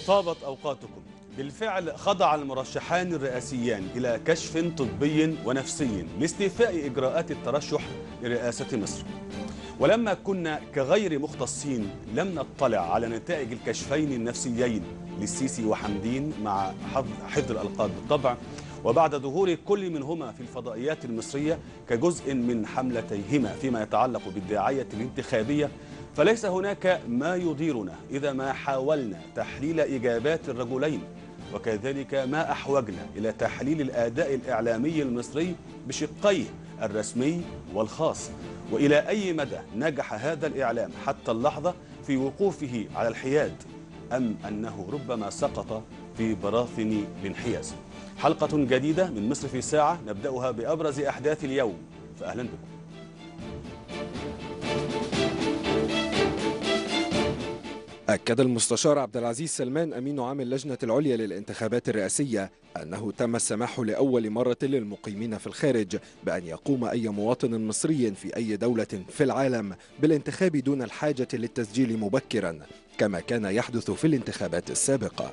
طابت أوقاتكم بالفعل خضع المرشحان الرئاسيان إلى كشف طبي ونفسي لاستيفاء إجراءات الترشح لرئاسة مصر ولما كنا كغير مختصين لم نطلع على نتائج الكشفين النفسيين للسيسي وحمدين مع حفظ- حفظ الألقاب بالطبع وبعد ظهور كل منهما في الفضائيات المصرية كجزء من حملتيهما فيما يتعلق بالدعاية الانتخابية فليس هناك ما يضيرنا إذا ما حاولنا تحليل إجابات الرجلين وكذلك ما أحوجنا إلى تحليل الأداء الإعلامي المصري بشقيه الرسمي والخاص وإلى أي مدى نجح هذا الإعلام حتى اللحظة في وقوفه على الحياد أم أنه ربما سقط في براثن الانحياز حلقة جديدة من مصر في ساعة نبدأها بأبرز أحداث اليوم فأهلا بكم أكد المستشار عبد العزيز سلمان أمين عام اللجنة العليا للانتخابات الرئاسية أنه تم السماح لأول مرة للمقيمين في الخارج بأن يقوم أي مواطن مصري في أي دولة في العالم بالانتخاب دون الحاجة للتسجيل مبكرا كما كان يحدث في الانتخابات السابقة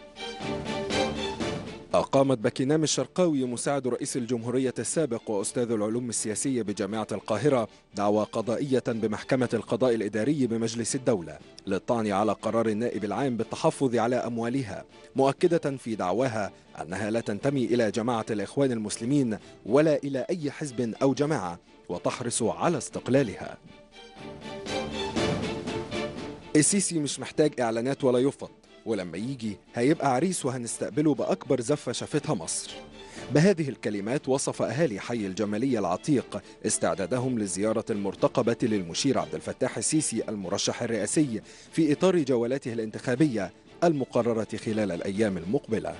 أقامت بكينام الشرقاوي مساعد رئيس الجمهورية السابق وأستاذ العلوم السياسية بجامعة القاهرة دعوى قضائية بمحكمة القضاء الإداري بمجلس الدولة للطعن على قرار النائب العام بالتحفظ على أموالها مؤكدة في دعواها أنها لا تنتمي إلى جماعة الإخوان المسلمين ولا إلى أي حزب أو جماعة وتحرص على استقلالها السيسي مش محتاج إعلانات ولا يفط ولما يجي هيبقى عريس وهنستقبله بأكبر زفة شافتها مصر بهذه الكلمات وصف أهالي حي الجمالية العتيق استعدادهم للزيارة المرتقبة للمشير عبد الفتاح السيسي المرشح الرئاسي في إطار جولاته الانتخابية المقررة خلال الأيام المقبلة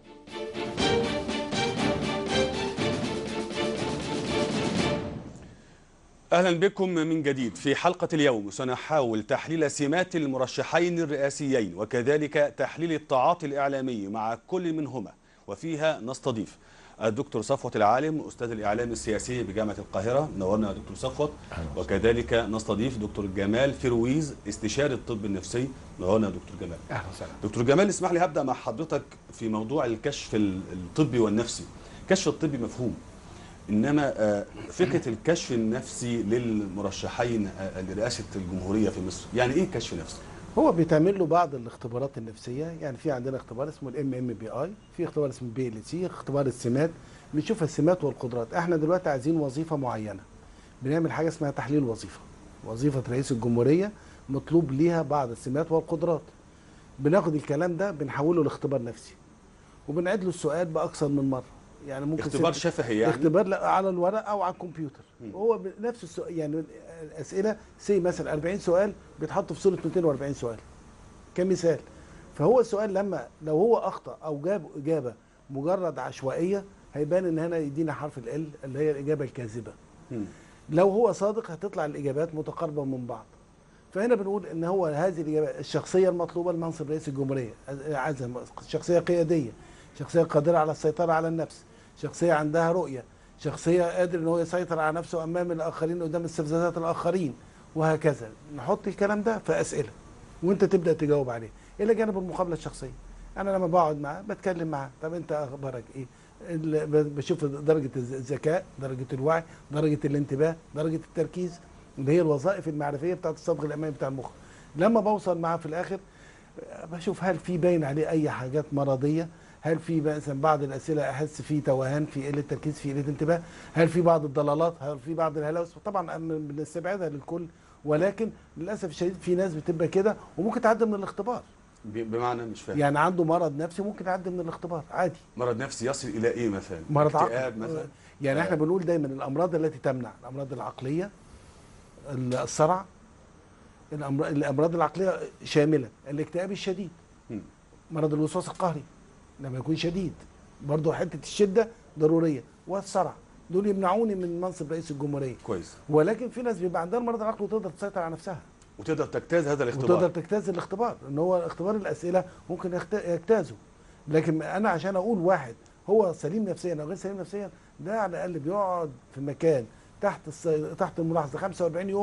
أهلا بكم من جديد في حلقة اليوم سنحاول تحليل سمات المرشحين الرئاسيين وكذلك تحليل التعاطي الإعلامي مع كل منهما وفيها نستضيف الدكتور صفوت العالم أستاذ الإعلام السياسي بجامعة القاهرة نورنا يا دكتور صفوت وكذلك نستضيف دكتور جمال فيرويز استشاري الطب النفسي نورنا يا دكتور جمال اهلا وسهلا دكتور جمال اسمح لي هبدأ مع حضرتك في موضوع الكشف ال- الطبي والنفسي الكشف الطبي مفهوم انما آه، فكره الكشف النفسي للمرشحين آه، لرئاسه الجمهوريه في مصر يعني ايه كشف نفسي هو بيتعمل له بعض الاختبارات النفسيه يعني في عندنا اختبار اسمه الام ام بي اي في اختبار اسمه بي ال سي اختبار السمات بنشوف السمات والقدرات احنا دلوقتي عايزين وظيفه معينه بنعمل حاجه اسمها تحليل وظيفه وظيفه رئيس الجمهوريه مطلوب ليها بعض السمات والقدرات بناخد الكلام ده بنحوله لاختبار نفسي وبنعيد له السؤال باكثر من مره يعني ممكن اختبار ست- شفهي يعني اختبار لا- على الورق او على الكمبيوتر مم. هو ب- نفس السؤال يعني الاسئله سي مثلا 40 سؤال بيتحطوا في صوره 240 سؤال كمثال فهو السؤال لما لو هو اخطا او جاب اجابه مجرد عشوائيه هيبان ان هنا يدينا حرف ال اللي هي الاجابه الكاذبه مم. لو هو صادق هتطلع الاجابات متقاربه من بعض فهنا بنقول ان هو هذه الاجابه الشخصيه المطلوبه لمنصب رئيس الجمهوريه عايزه شخصيه قياديه شخصيه قادره على السيطره على النفس شخصيه عندها رؤيه شخصيه قادر ان هو يسيطر على نفسه امام الاخرين قدام استفزازات الاخرين وهكذا نحط الكلام ده في اسئله وانت تبدا تجاوب عليه الى جانب المقابله الشخصيه انا لما بقعد معاه بتكلم معاه طب انت اخبارك ايه ال- ب- بشوف درجه الذ- الذكاء درجه الوعي درجه الانتباه درجه التركيز اللي هي الوظائف المعرفيه بتاعت الصبغ الامامي بتاع المخ لما بوصل معاه في الاخر بشوف هل في باين عليه اي حاجات مرضيه هل في مثلا بعض الاسئله احس في توهان في قله تركيز في قله انتباه هل في بعض الضلالات هل في بعض الهلاوس طبعا أم- بنستبعدها للكل ولكن للاسف الشديد في ناس بتبقى كده وممكن تعدي من الاختبار ب- بمعنى مش فاهم يعني عنده مرض نفسي ممكن يعدي من الاختبار عادي مرض نفسي يصل الى ايه مثلا مرض اكتئاب عقل مثلا يعني آه. احنا بنقول دايما الامراض التي تمنع الامراض العقليه الصرع الأمر- الامراض العقليه شامله الاكتئاب الشديد مم. مرض الوسواس القهري لما يكون شديد برضه حته الشده ضروريه والصرع دول يمنعوني من منصب رئيس الجمهوريه كويس ولكن في ناس بيبقى عندها مرض العقل وتقدر تسيطر على نفسها وتقدر تجتاز هذا وتقدر الاختبار تجتاز الاختبار ان هو اختبار الاسئله ممكن يخت- يجتازه لكن انا عشان اقول واحد هو سليم نفسيا او غير سليم نفسيا ده على الاقل بيقعد في مكان تحت الس... تحت الملاحظه 45 يوم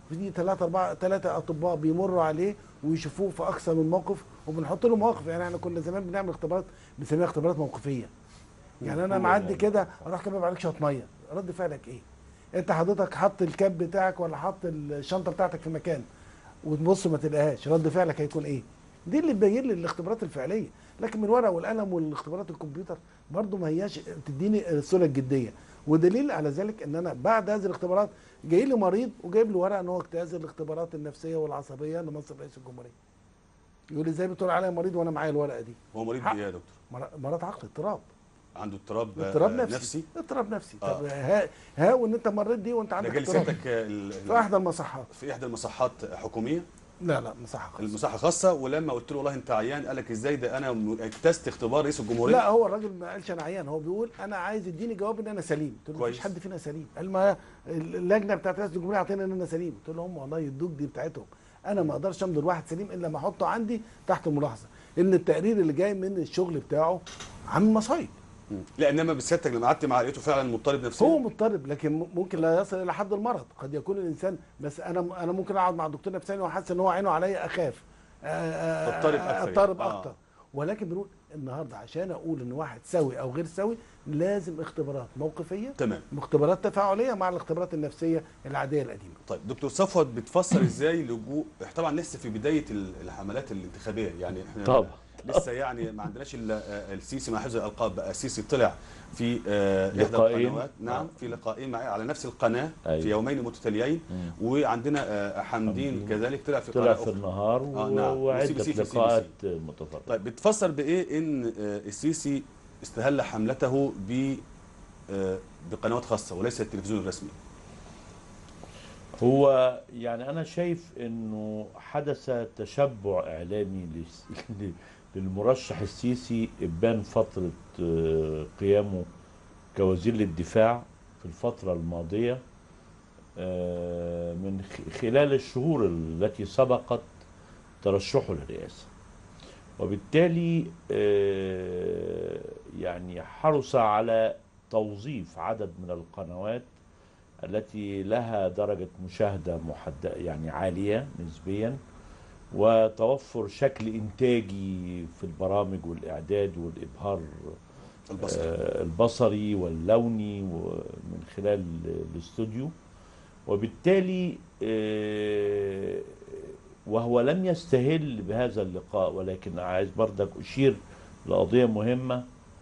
في ثلاثة أربعة ثلاثة أطباء بيمروا عليه ويشوفوه في أكثر من موقف وبنحط له مواقف يعني احنا كنا زمان بنعمل اختبارات بنسميها اختبارات موقفية يعني أنا معدي كده أروح كباب عليك شوية مية رد فعلك إيه؟ أنت حضرتك حط الكاب بتاعك ولا حط الشنطة بتاعتك في مكان وتبص ما تلاقيهاش رد فعلك هيكون إيه؟ دي اللي تبين لي الاختبارات الفعليه لكن من الورق والقلم والاختبارات الكمبيوتر برضو ما هياش تديني الصوره الجديه ودليل على ذلك ان انا بعد هذه الاختبارات جاي لي مريض وجايب لي ورقه ان هو اجتاز الاختبارات النفسيه والعصبيه لمنصب رئيس الجمهوريه يقول لي ازاي بتقول عليا مريض وانا معايا الورقه دي هو مريض حق. بايه يا دكتور مر- مرض عقل اضطراب عنده اضطراب آه، اضطراب آه، نفسي نفسي اضطراب نفسي آه. طب ها ها وان انت مريت دي وانت ده عندك جالي اضطراب سيادتك آه، ال- في احدى المصحات في احدى المصحات حكوميه لا لا مصحه خاصة. المصحه خاصه ولما قلت له والله انت عيان قال لك ازاي ده انا م- اجتزت اختبار رئيس الجمهوريه لا هو الراجل ما قالش انا عيان هو بيقول انا عايز يديني جواب ان انا سليم قلت له كويس. مفيش حد فينا سليم قال ما اللجنه بتاعت رئاسه الجمهوريه عطينا ان انا سليم قلت لهم والله يدوك دي بتاعتهم انا ما اقدرش امضي واحد سليم الا ما احطه عندي تحت الملاحظه ان التقرير اللي جاي من الشغل بتاعه عامل مصايب مم. لا انما بسيادتك لما قعدت معاه لقيته فعلا مضطرب نفسيا هو مضطرب لكن م- ممكن لا يصل الى حد المرض قد يكون الانسان بس انا انا ممكن اقعد مع الدكتور نفساني وحاسس ان هو عينه عليا اخاف آه، آه، اضطرب أكثر يعني. اضطرب آه. اكتر ولكن بنقول النهارده عشان اقول ان واحد سوي او غير سوي لازم اختبارات موقفيه تمام اختبارات تفاعليه مع الاختبارات النفسيه العاديه القديمه طيب دكتور صفوت بتفسر ازاي لجوء طبعا لسه في بدايه ال- الحملات الانتخابيه يعني احنا طبعا. لسه يعني ما عندناش الا آه، السيسي مع حفظ الالقاب بقى السيسي طلع في آه، احدى لقاءين. القنوات نعم آه. في لقاءين معي على نفس القناه أيوة. في يومين متتاليين مم. وعندنا آه، حمدين حمدين. كذلك طلع في طلع قناه في أخرى. النهار آه، نعم. وعدة وسي بي سي في سي بي سي. لقاءات متفرقة طيب بتفسر بايه ان آه، السيسي استهل حملته ب آه، بقنوات خاصه وليس التلفزيون الرسمي هو يعني انا شايف انه حدث تشبع اعلامي لس- للمرشح السيسي ابان فتره آه، قيامه كوزير للدفاع في الفتره الماضيه آه، من خ- خلال الشهور التي سبقت ترشحه للرئاسه وبالتالي آه، يعني حرص على توظيف عدد من القنوات التي لها درجة مشاهدة محددة يعني عالية نسبيا وتوفر شكل إنتاجي في البرامج والإعداد والإبهار البصري آه، البصري واللوني ومن خلال الاستوديو وبالتالي آه، وهو لم يستهل بهذا اللقاء ولكن عايز برضك أشير لقضية مهمة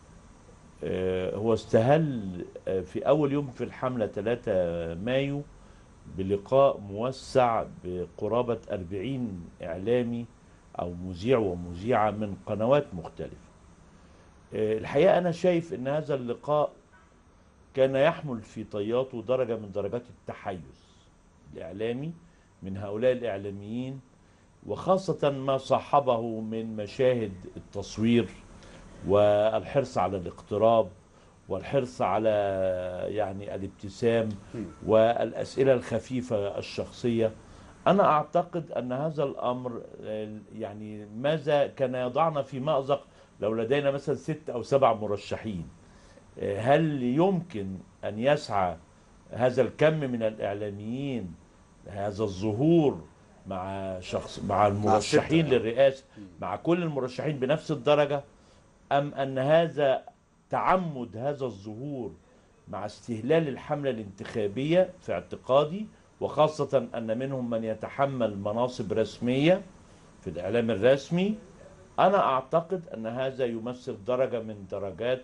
آه، هو استهل آه، في أول يوم في الحملة 3 مايو بلقاء موسع بقرابة 40 إعلامي أو مذيع ومذيعة من قنوات مختلفة آه، الحقيقة أنا شايف أن هذا اللقاء كان يحمل في طياته درجة من درجات التحيز الإعلامي من هؤلاء الإعلاميين وخاصة ما صاحبه من مشاهد التصوير والحرص على الاقتراب والحرص على يعني الابتسام مم. والأسئلة الخفيفة الشخصية أنا أعتقد أن هذا الأمر آه، يعني ماذا كان يضعنا في مأزق لو لدينا مثلا ست أو سبع مرشحين آه، هل يمكن أن يسعى هذا الكم من الإعلاميين هذا الظهور مع شخص مع المرشحين الستة. للرئاسة مع كل المرشحين بنفس الدرجة أم أن هذا تعمد هذا الظهور مع استهلال الحملة الانتخابية في اعتقادي وخاصة أن منهم من يتحمل مناصب رسمية في الإعلام الرسمي أنا أعتقد أن هذا يمثل درجة من درجات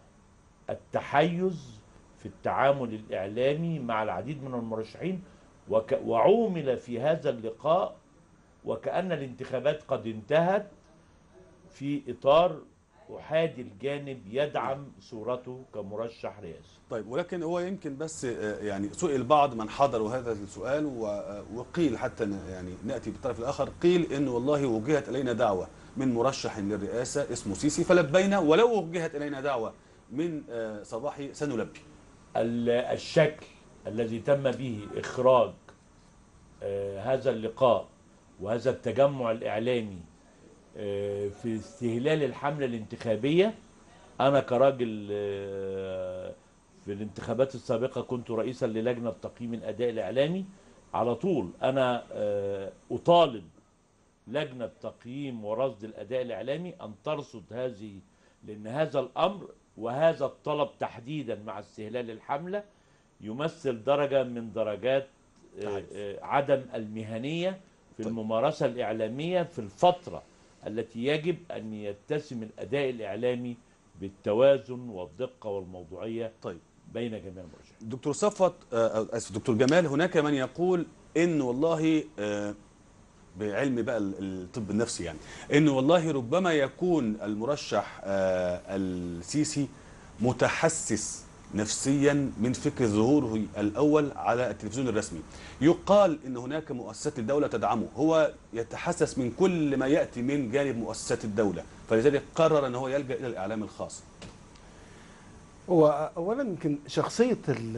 التحيز في التعامل الإعلامي مع العديد من المرشحين وك وعومل في هذا اللقاء وكأن الانتخابات قد انتهت في إطار أحادي الجانب يدعم صورته كمرشح رئاسي طيب ولكن هو يمكن بس آه، يعني سئل بعض من حضروا هذا السؤال و- آه، وقيل حتى ن- يعني ناتي بالطرف الاخر قيل ان والله وجهت الينا دعوه من مرشح للرئاسه اسمه سيسي فلبينا ولو وجهت الينا دعوه من آه، صباحي سنلبي ال- الشكل الذي تم به إخراج آه، هذا اللقاء وهذا التجمع الإعلامي آه، في استهلال الحملة الانتخابية أنا كراجل آه، في الانتخابات السابقة كنت رئيسا للجنة تقييم الأداء الإعلامي على طول انا آه، اطالب لجنه تقييم ورصد الاداء الاعلامي ان ترصد هذه لان هذا الامر وهذا الطلب تحديدا مع استهلال الحمله يمثل درجه من درجات آه، تعريف. آه، عدم المهنيه في طيب. الممارسه الاعلاميه في الفتره التي يجب ان يتسم الاداء الاعلامي بالتوازن والدقه والموضوعيه طيب بين جميع المرشحين دكتور صفوت آه، اسف دكتور جمال هناك من يقول ان والله آه، بعلم بقى ال- الطب النفسي يعني ان والله ربما يكون المرشح آه، السيسي متحسس نفسيا من فكر ظهوره الاول على التلفزيون الرسمي يقال ان هناك مؤسسات الدوله تدعمه هو يتحسس من كل ما ياتي من جانب مؤسسات الدوله فلذلك قرر ان هو يلجا الى الاعلام الخاص هو اولا يمكن شخصيه ال-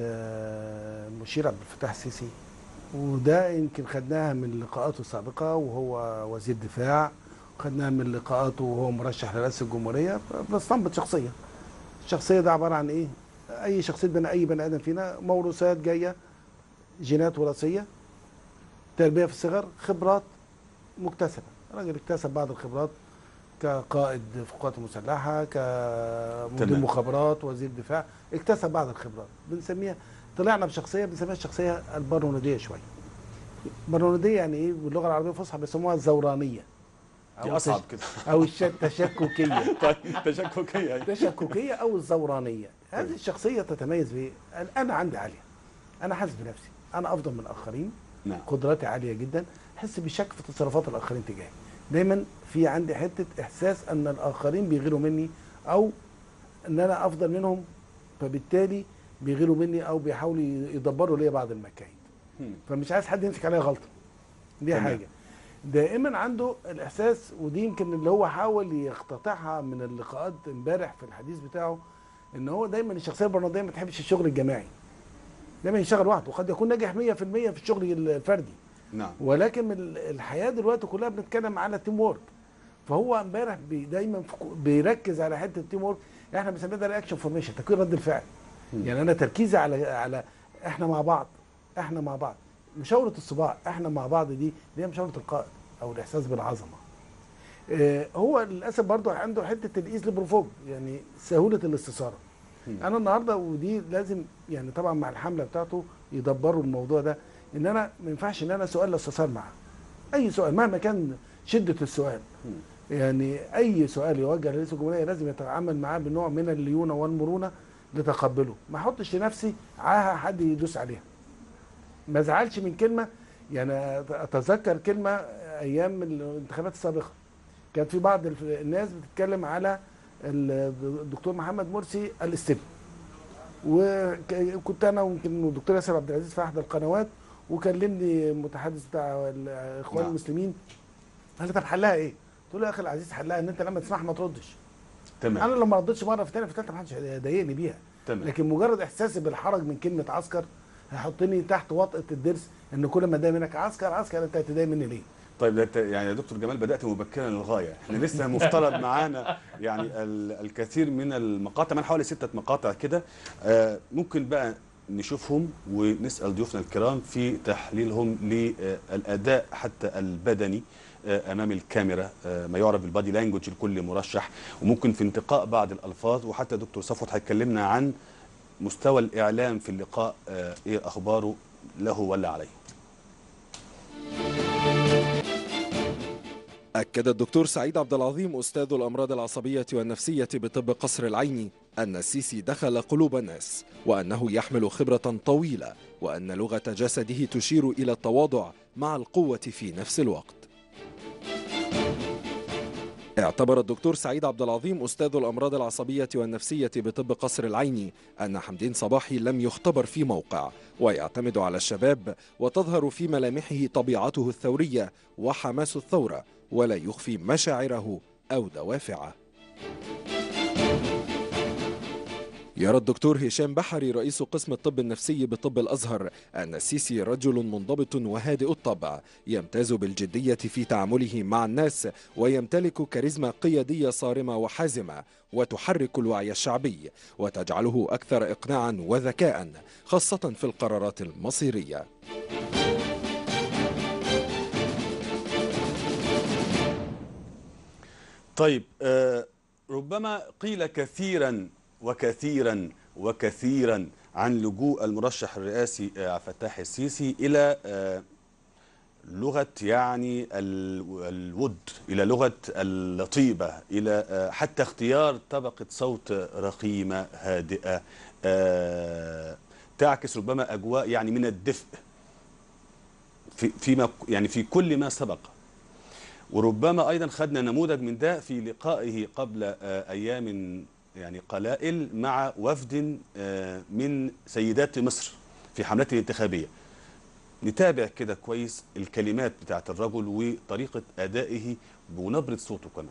المشير عبد الفتاح السيسي وده يمكن خدناها من لقاءاته السابقه وهو وزير دفاع خدناها من لقاءاته وهو مرشح لرئاسه الجمهوريه بنستنبط شخصيه الشخصيه ده عباره عن ايه اي شخصيه بني اي بني ادم فينا موروثات جايه جينات وراثيه تربيه في الصغر خبرات مكتسبه راجل اكتسب بعض الخبرات كقائد في القوات المسلحه كمدير تمام. مخابرات وزير دفاع اكتسب بعض الخبرات بنسميها طلعنا بشخصيه بنسميها الشخصيه البارونوديه شويه البارونوديه يعني ايه باللغه العربيه الفصحى بيسموها الزورانيه دي او اصعب التش- كده او الش- التشككيه طيب تشككيه التشككيه او الزورانيه هذه طيب. الشخصيه تتميز بايه انا عندي عاليه انا حاسس بنفسي انا افضل من الاخرين نعم قدراتي عاليه جدا احس بالشك في تصرفات الاخرين تجاهي دايما في عندي حته احساس ان الاخرين بيغيروا مني او ان انا افضل منهم فبالتالي بيغيروا مني او بيحاولوا يدبروا ليا بعض المكايد مم. فمش عايز حد يمسك عليا غلطه دي تمام. حاجه دائما عنده الاحساس ودي يمكن اللي هو حاول يقتطعها من اللقاءات امبارح في الحديث بتاعه ان هو دايما الشخصيه البرنامجيه ما تحبش الشغل الجماعي دايما يشتغل لوحده وقد يكون ناجح 100% في الشغل الفردي نعم ولكن ال- الحياه دلوقتي كلها بنتكلم على تيم وورك فهو امبارح بي دايما في كو- بيركز على حته التيم وورك احنا بنسميها ده رياكشن فورميشن تكوين رد الفعل مم. يعني انا تركيزي على على احنا مع بعض احنا مع بعض مشاوره الصباع احنا مع بعض دي دي هي مشاوره القائد او الاحساس بالعظمه آه، هو للاسف برضه عنده حته الايز لبروفوب يعني سهوله الاستثاره مم. انا النهارده ودي لازم يعني طبعا مع الحمله بتاعته يدبروا الموضوع ده ان انا ما ينفعش ان انا سؤال لا استفسار معاه اي سؤال مهما كان شده السؤال مم. يعني اي سؤال يوجه لرئيس الجمهوريه لازم يتعامل معاه بنوع من الليونه والمرونه لتقبله ما احطش لنفسي عاهه حد يدوس عليها ما ازعلش من كلمه يعني اتذكر كلمه ايام الانتخابات السابقه كان في بعض الف- الناس بتتكلم على ال- الدكتور محمد مرسي الاستبن وكنت انا ويمكن الدكتور ياسر عبد العزيز في احدى القنوات وكلمني المتحدث بتاع الاخوان نعم. المسلمين قال لي طب حلها ايه؟ قلت له يا اخي العزيز حلها ان انت لما تسمعها ما تردش تمام انا لو ما ردتش مره في ثانيه في ثالثه ما حدش هيضايقني بيها تمام لكن مجرد احساسي بالحرج من كلمه عسكر هيحطني تحت وطأة الدرس ان كل ما اتضايق منك عسكر عسكر انت هتضايق مني ليه؟ طيب ده أنت- يعني يا دكتور جمال بدات مبكرا للغايه احنا لسه مفترض معانا يعني ال- الكثير من المقاطع من حوالي ستة مقاطع كده آه، ممكن بقى نشوفهم ونسال ضيوفنا الكرام في تحليلهم للاداء حتى البدني آه، امام الكاميرا آه، ما يعرف بالبادي لانجوج لكل مرشح وممكن في انتقاء بعض الالفاظ وحتى دكتور صفوت هيكلمنا عن مستوى الاعلام في اللقاء آه، ايه اخباره له ولا عليه أكد الدكتور سعيد عبد العظيم أستاذ الأمراض العصبية والنفسية بطب قصر العيني أن السيسي دخل قلوب الناس وأنه يحمل خبرة طويلة وأن لغة جسده تشير إلى التواضع مع القوة في نفس الوقت اعتبر الدكتور سعيد عبد العظيم أستاذ الأمراض العصبية والنفسية بطب قصر العيني أن حمدين صباحي لم يختبر في موقع ويعتمد على الشباب وتظهر في ملامحه طبيعته الثورية وحماس الثورة ولا يخفي مشاعره أو دوافعه يرى الدكتور هشام بحري رئيس قسم الطب النفسي بطب الأزهر أن السيسي رجل منضبط وهادئ الطبع يمتاز بالجدية في تعامله مع الناس ويمتلك كاريزما قيادية صارمة وحازمة وتحرك الوعي الشعبي وتجعله أكثر إقناعا وذكاء خاصة في القرارات المصيرية طيب آه، ربما قيل كثيرا وكثيرا وكثيرا عن لجوء المرشح الرئاسي آه، عبد الفتاح السيسي الى آه، لغه يعني ال- الود الى لغه الطيبه الى آه، حتى اختيار طبقه صوت رقيمه هادئه آه، تعكس ربما اجواء يعني من الدفء في فيما يعني في كل ما سبق وربما ايضا خدنا نموذج من ده في لقائه قبل آه، ايام يعني قلائل مع وفد آه، من سيدات مصر في حملته الانتخابيه نتابع كده كويس الكلمات بتاعت الرجل وطريقه ادائه ونبره صوته كمان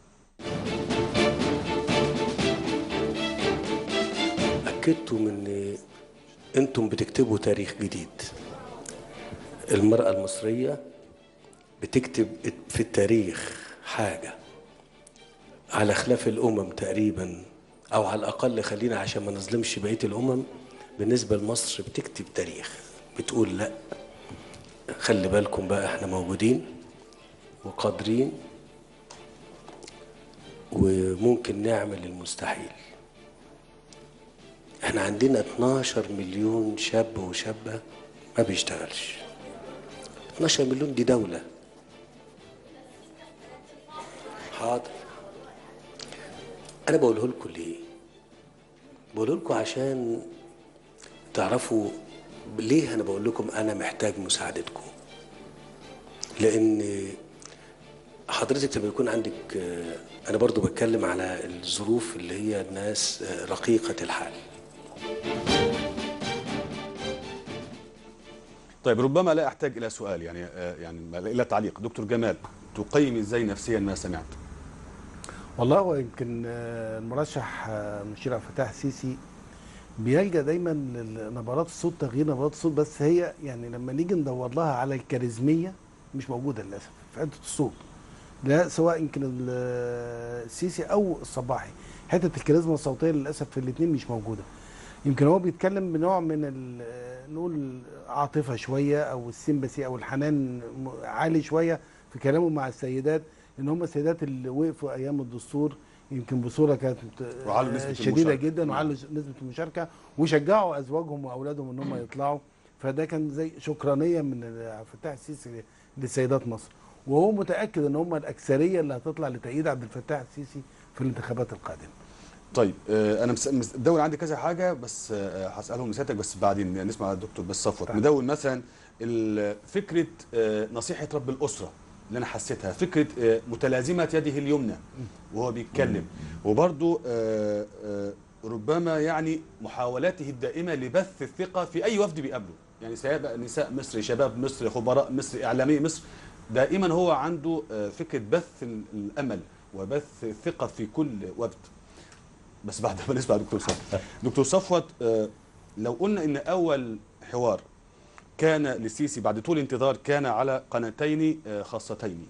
أكدتم إن أنتم بتكتبوا تاريخ جديد المرأة المصرية بتكتب في التاريخ حاجة على خلاف الأمم تقريبا أو على الأقل خلينا عشان ما نظلمش بقية الأمم بالنسبة لمصر بتكتب تاريخ بتقول لأ خلي بالكم بقى احنا موجودين وقادرين وممكن نعمل المستحيل احنا عندنا 12 مليون شاب وشابة ما بيشتغلش 12 مليون دي دولة حاضر انا بقوله لكم ليه بقوله لكم عشان تعرفوا ليه انا بقول لكم انا محتاج مساعدتكم لان حضرتك لما يكون عندك آه، انا برضو بتكلم على الظروف اللي هي الناس آه، رقيقة الحال طيب ربما لا احتاج الى سؤال يعني آه، يعني ما- الى تعليق دكتور جمال تقيم ازاي نفسيا ما سمعت والله هو يمكن آه، المرشح آه، مشير عبد الفتاح السيسي بيلجا دايما لنبرات الصوت تغيير نبرات الصوت بس هي يعني لما نيجي ندور لها على الكاريزميه مش موجوده للاسف في حته الصوت لا سواء يمكن ال- السيسي او الصباحي حته الكاريزما الصوتيه للاسف في الاثنين مش موجوده يمكن هو بيتكلم بنوع من ال- نقول عاطفه شويه او السيمباسي او الحنان م- عالي شويه في كلامه مع السيدات ان هم السيدات اللي وقفوا ايام الدستور يمكن بصوره كانت وعلوا نسبة شديده المشاركة. جدا وعلوا نسبه المشاركه وشجعوا ازواجهم واولادهم ان هم يطلعوا فده كان زي شكرانيه من عبد الفتاح السيسي لسيدات مصر وهو متاكد ان هم الاكثريه اللي هتطلع لتأييد عبد الفتاح السيسي في الانتخابات القادمه طيب آه، انا مس- مس- مدون عندي كذا حاجه بس آه، هسالهم لسيادتك بس بعدين نسمع الدكتور بس صفوت طيب. مدون مثلا ال- فكره آه، نصيحه رب الاسره اللي انا حسيتها فكره آه، متلازمه يده اليمنى وهو بيتكلم وبرضو آه، آه، ربما يعني محاولاته الدائمه لبث الثقه في اي وفد بيقابله يعني سواء نساء مصر شباب مصر خبراء مصر اعلامي مصر دائما هو عنده آه، فكره بث ال- الامل وبث الثقه في كل وفد بس بعد ما نسمع دكتور صفوت دكتور صفوت آه، لو قلنا ان اول حوار كان للسيسي بعد طول انتظار كان على قناتين آه، خاصتين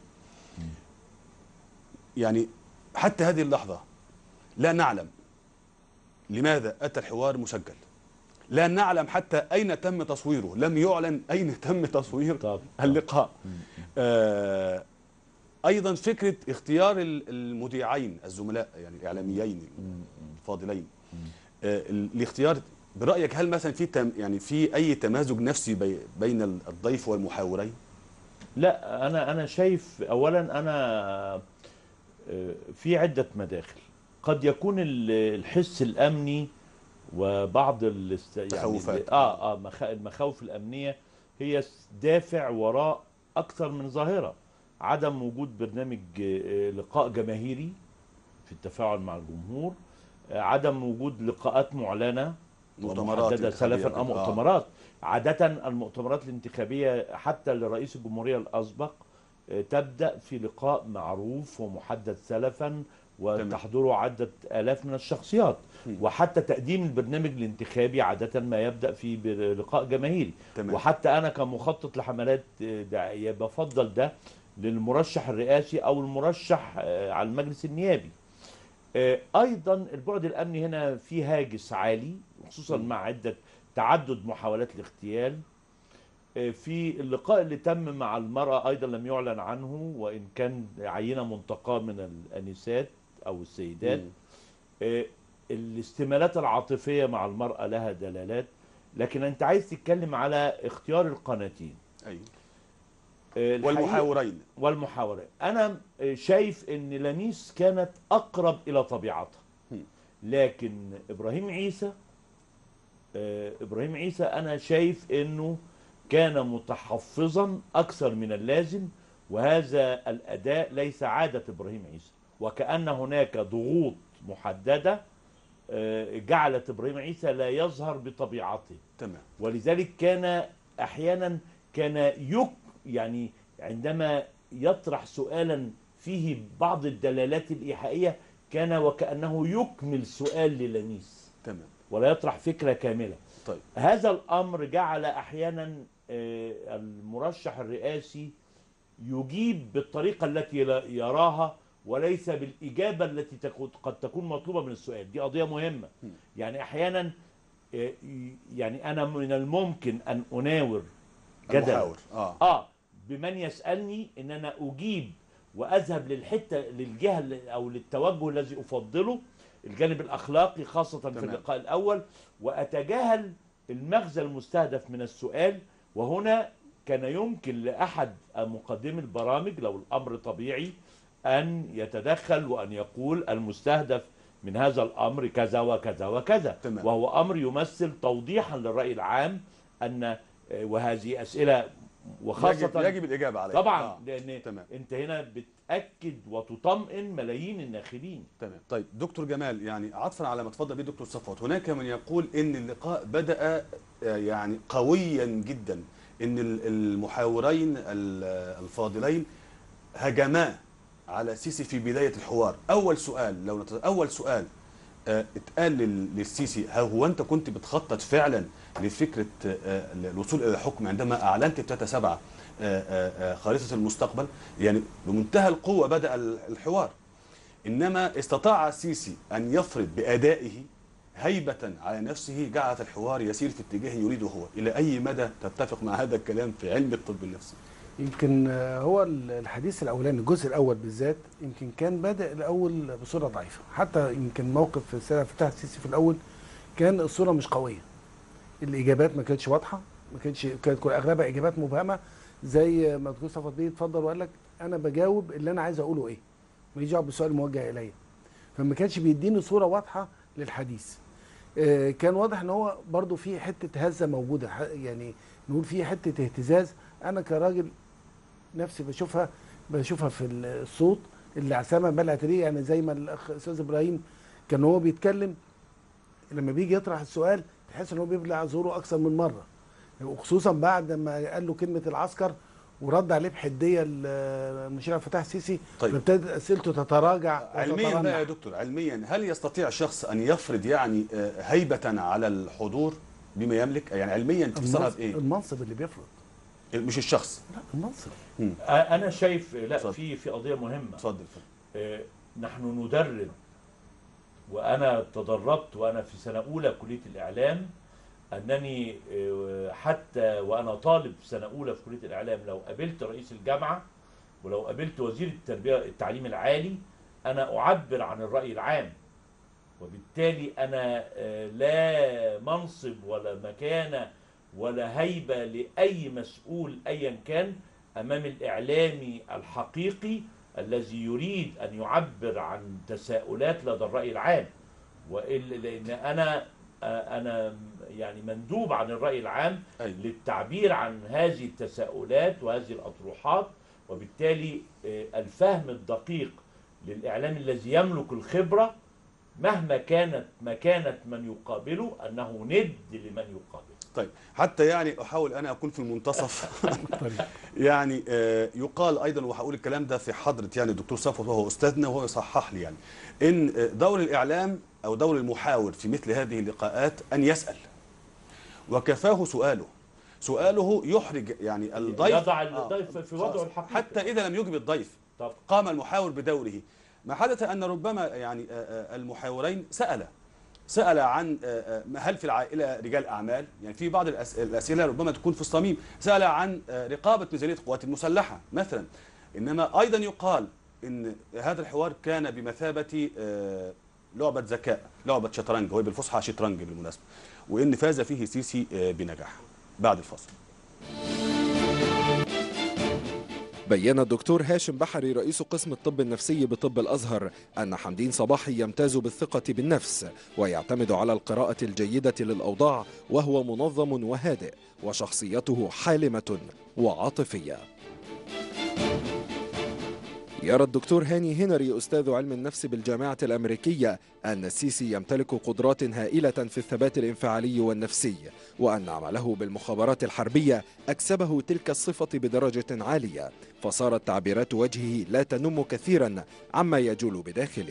يعني حتى هذه اللحظة لا نعلم لماذا أتى الحوار مسجل لا نعلم حتى أين تم تصويره لم يعلن أين تم تصوير طب. اللقاء آه أيضا فكرة اختيار ال- المذيعين الزملاء يعني الإعلاميين الفاضلين آه ال- الاختيار برأيك هل مثلا في تم يعني في أي تمازج نفسي بي بين الضيف والمحاورين؟ لا انا انا شايف اولا انا آه، في عده مداخل قد يكون ال- الحس الامني وبعض الاست... يعني تخوفات. ال- اه اه مخ- المخاوف الامنيه هي دافع وراء اكثر من ظاهره عدم وجود برنامج آه، لقاء جماهيري في التفاعل مع الجمهور آه، عدم وجود لقاءات معلنه مؤتمرات محدده انتخابية سلفا اه كده. آه. مؤتمرات عاده المؤتمرات الانتخابيه حتى لرئيس الجمهوريه الاسبق آه، تبدا في لقاء معروف ومحدد سلفا وتحضره عده الاف من الشخصيات وحتى تقديم البرنامج الانتخابي عاده ما يبدا في ب- لقاء جماهيري تمام. وحتى انا كمخطط لحملات آه، دعائيه بفضل ده للمرشح الرئاسي او المرشح آه، على المجلس النيابي آه، ايضا البعد الامني هنا فيه هاجس عالي خصوصا مع عده تعدد محاولات الاغتيال آه، في اللقاء اللي تم مع المرأة أيضا لم يعلن عنه وإن كان عينة منتقاة من الأنسات أو السيدات مم. آه، الاستمالات العاطفية مع المرأة لها دلالات لكن أنت عايز تتكلم على اختيار القناتين ايوه آه، الحقيقة- والمحاورين والمحاورة أنا شايف أن لميس كانت أقرب إلى طبيعتها هم. لكن إبراهيم عيسى آه، إبراهيم عيسى أنا شايف أنه كان متحفظا أكثر من اللازم وهذا الأداء ليس عادة إبراهيم عيسى وكأن هناك ضغوط محددة آه، جعلت إبراهيم عيسى لا يظهر بطبيعته تمام ولذلك كان احيانا كان يك يعني عندما يطرح سؤالا فيه بعض الدلالات الايحائيه كان وكانه يكمل سؤال للميس تمام ولا يطرح فكره كامله طيب هذا الامر جعل احيانا آه، المرشح الرئاسي يجيب بالطريقه التي لا- يراها وليس بالاجابه التي تكون- قد تكون مطلوبه من السؤال دي قضيه مهمه م. يعني احيانا آه، يعني انا من الممكن ان اناور جدلا المحاور اه اه بمن يسالني ان انا اجيب واذهب للحته للجهه اللي- او للتوجه الذي افضله الجانب الاخلاقي خاصه في تمام. اللقاء الاول واتجاهل المغزى المستهدف من السؤال وهنا كان يمكن لاحد مقدمي البرامج لو الامر طبيعي ان يتدخل وان يقول المستهدف من هذا الامر كذا وكذا وكذا تمام. وهو امر يمثل توضيحا للراي العام ان آه، وهذه اسئله وخاصه يجب, يجب الاجابه عليه طبعا آه. لان تمام. انت هنا بتاكد وتطمئن ملايين الناخبين تمام طيب دكتور جمال يعني عطفا على ما تفضل به دكتور صفوت هناك من يقول ان اللقاء بدا آه، يعني قويا جدا ان ال- المحاورين ال- الفاضلين هجما على سيسي في بدايه الحوار اول سؤال لو نت... اول سؤال آه، اتقال لل- للسيسي ها هو انت كنت بتخطط فعلا لفكره آه، الوصول الى الحكم عندما اعلنت في 3 7 خريطه المستقبل يعني بمنتهى القوه بدا ال- الحوار انما استطاع السيسي ان يفرض بادائه هيبه على نفسه جعلت الحوار يسير في اتجاه يريده هو الى اي مدى تتفق مع هذا الكلام في علم الطب النفسي يمكن آه، هو ال- الحديث الاولاني الجزء الاول بالذات يمكن كان بادئ الاول بصوره ضعيفه حتى يمكن موقف السيد عبد الفتاح السيسي في الاول كان الصوره مش قويه الاجابات ما كانتش واضحه ما كانتش كانت كل اغلبها اجابات مبهمه زي ما الدكتور صفوت بيه اتفضل وقال لك انا بجاوب اللي انا عايز اقوله ايه ماليش دعوه بالسؤال الموجه اليا فما كانش بيديني صوره واضحه للحديث آه، كان واضح ان هو برضو في حته هزه موجوده ح- يعني نقول في حته اهتزاز انا كراجل نفسي بشوفها بشوفها في الصوت اللي عسامه بلعت ريه يعني زي ما الاخ استاذ ابراهيم كان هو بيتكلم لما بيجي يطرح السؤال تحس ان هو بيبلع زوره اكثر من مره وخصوصا بعد ما قال له كلمه العسكر ورد عليه بحديه المشير عبد الفتاح السيسي طيب. فابتدت اسئلته تتراجع علميا وتترنح. بقى يا دكتور علميا هل يستطيع شخص ان يفرض يعني آه، هيبه على الحضور بما يملك يعني علميا تفسرها المنصب, بايه المنصب اللي بيفرض مش الشخص لا المنصب آه، انا شايف لا اتفضل. في في قضيه مهمه اتفضل اتفضل. آه، نحن ندرب وانا تدربت وانا في سنه اولى كليه الاعلام انني آه، حتى وانا طالب في سنه اولى في كليه الاعلام لو قابلت رئيس الجامعه ولو قابلت وزير التربيه التعليم العالي انا اعبر عن الراي العام وبالتالي انا آه، لا منصب ولا مكانه ولا هيبه لاي مسؤول ايا كان امام الاعلامي الحقيقي الذي يريد ان يعبر عن تساؤلات لدى الراي العام والا لان انا آه، انا يعني مندوب عن الراي العام أيوة. للتعبير عن هذه التساؤلات وهذه الاطروحات وبالتالي آه، الفهم الدقيق للاعلام الذي يملك الخبره مهما كانت مكانه من يقابله انه ند لمن يقابله طيب حتى يعني احاول انا اكون في المنتصف يعني آه، يقال ايضا وهقول الكلام ده في حضره يعني الدكتور صفوت وهو استاذنا وهو يصحح لي يعني ان آه، دور الاعلام او دور المحاور في مثل هذه اللقاءات ان يسال وكفاه سؤاله سؤاله يحرج يعني الضيف يضع آه، الضيف في وضعه خلاص. الحقيقي حتى اذا لم يجب الضيف طب قام المحاور بدوره ما حدث ان ربما يعني آه، آه، المحاورين سال سال عن آه، آه، هل في العائله رجال اعمال يعني في بعض الأس- الاسئله ربما تكون في الصميم سال عن آه، رقابه ميزانيه القوات المسلحه مثلا انما ايضا يقال ان هذا الحوار كان بمثابه آه، لعبه ذكاء لعبه شطرنج وهي بالفصحى شطرنج بالمناسبه وان فاز فيه سيسي آه، بنجاح بعد الفصل بين الدكتور هاشم بحري رئيس قسم الطب النفسي بطب الأزهر أن حمدين صباحي يمتاز بالثقة بالنفس ويعتمد على القراءة الجيدة للأوضاع وهو منظم وهادئ وشخصيته حالمة وعاطفية يرى الدكتور هاني هنري أستاذ علم النفس بالجامعة الأمريكية أن السيسي يمتلك قدرات هائلة في الثبات الانفعالي والنفسي وأن عمله بالمخابرات الحربية أكسبه تلك الصفة بدرجة عالية فصارت تعبيرات وجهه لا تنم كثيرا عما يجول بداخله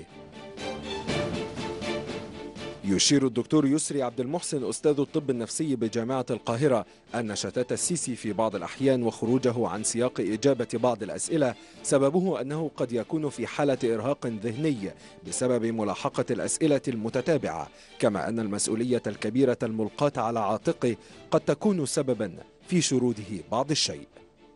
يشير الدكتور يسري عبد المحسن أستاذ الطب النفسي بجامعة القاهرة أن شتات السيسي في بعض الأحيان وخروجه عن سياق إجابة بعض الأسئلة سببه أنه قد يكون في حالة إرهاق ذهني بسبب ملاحقة الأسئلة المتتابعة كما أن المسؤولية الكبيرة الملقاة على عاتقه قد تكون سببا في شروده بعض الشيء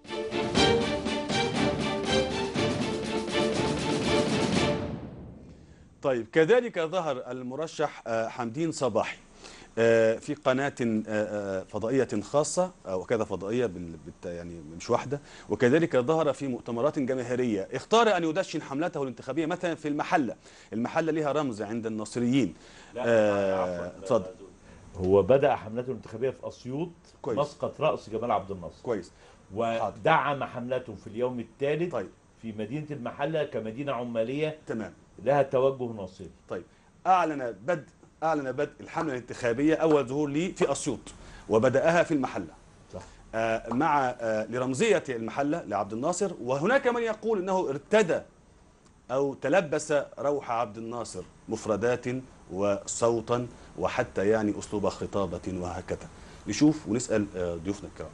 طيب كذلك ظهر المرشح آه، حمدين صباحي آه، في قناة آه، آه، فضائية خاصة آه، وكذا فضائية بال- بالت- يعني مش واحدة وكذلك ظهر في مؤتمرات جماهيرية اختار أن يدشن حملته الانتخابية مثلا في المحلة المحلة لها رمز عند الناصريين آه، اتفضل هو بدأ حملته الانتخابية في أسيوط كويس. مسقط رأس جمال عبد الناصر كويس ودعم حملته في اليوم الثالث طيب. في مدينة المحلة كمدينة عمالية تمام لها توجه ناصري طيب أعلن بدء أعلن بدء الحملة الانتخابية أول ظهور لي في أسيوط وبدأها في المحلة صح. آه، مع آه، لرمزية المحلة لعبد الناصر وهناك من يقول أنه ارتدى أو تلبس روح عبد الناصر مفردات وصوتا وحتى يعني أسلوب خطابة وهكذا نشوف ونسأل آه، ضيوفنا الكرام